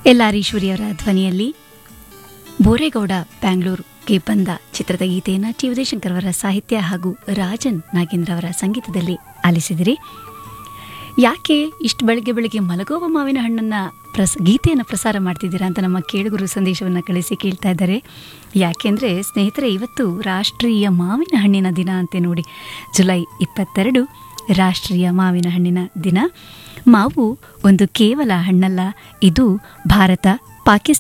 L R ಈಶ್ವರಿಯವರ ಧ್ವನಿಯಲ್ಲಿ ಬೋರೇಗೌಡ ಬ್ಯಾಂಗ್ಳೂರ್ಗೆ ಬಂದ ಚಿತ್ರದ ಗೀತೆಯನ್ನು ಟಿ ಉದಯಶಂಕರ್ ಅವರ ಸಾಹಿತ್ಯ ಹಾಗೂ ರಾಜನ್ ನಾಗೇಂದ್ರ ಅವರ ಸಂಗೀತದಲ್ಲಿ ಆಲಿಸಿದಿರಿ ಯಾಕೆ ಇಷ್ಟು ಬೆಳಗ್ಗೆ ಬೆಳಗ್ಗೆ ಮಲಗೋವ ಮಾವಿನ ಹಣ್ಣನ್ನು ಪ್ರಸ್ ಗೀತೆಯನ್ನು ಪ್ರಸಾರ ಮಾಡ್ತಿದ್ದೀರಾ ಅಂತ ನಮ್ಮ ಕೇಳುಗರು ಸಂದೇಶವನ್ನು ಕಳಿಸಿ ಕೇಳ್ತಾ ಇದ್ದಾರೆ ಯಾಕೆಂದರೆ ಸ್ನೇಹಿತರೆ ಇವತ್ತು ರಾಷ್ಟ್ರೀಯ ಮಾವಿನ ಹಣ್ಣಿನ ದಿನ ಅಂತೆ ನೋಡಿ ಜುಲೈ ಇಪ್ಪತ್ತೆರಡು ರಾಷ್ಟ್ರೀಯ ಮಾವಿನ ಹಣ್ಣಿನ ದಿನ ಮಾವು ಒಂದು ಕೇವಲ ಹಣ್ಣಲ್ಲ ಇದು ಭಾರತ ಪಾಕಿಸ್ತಾನ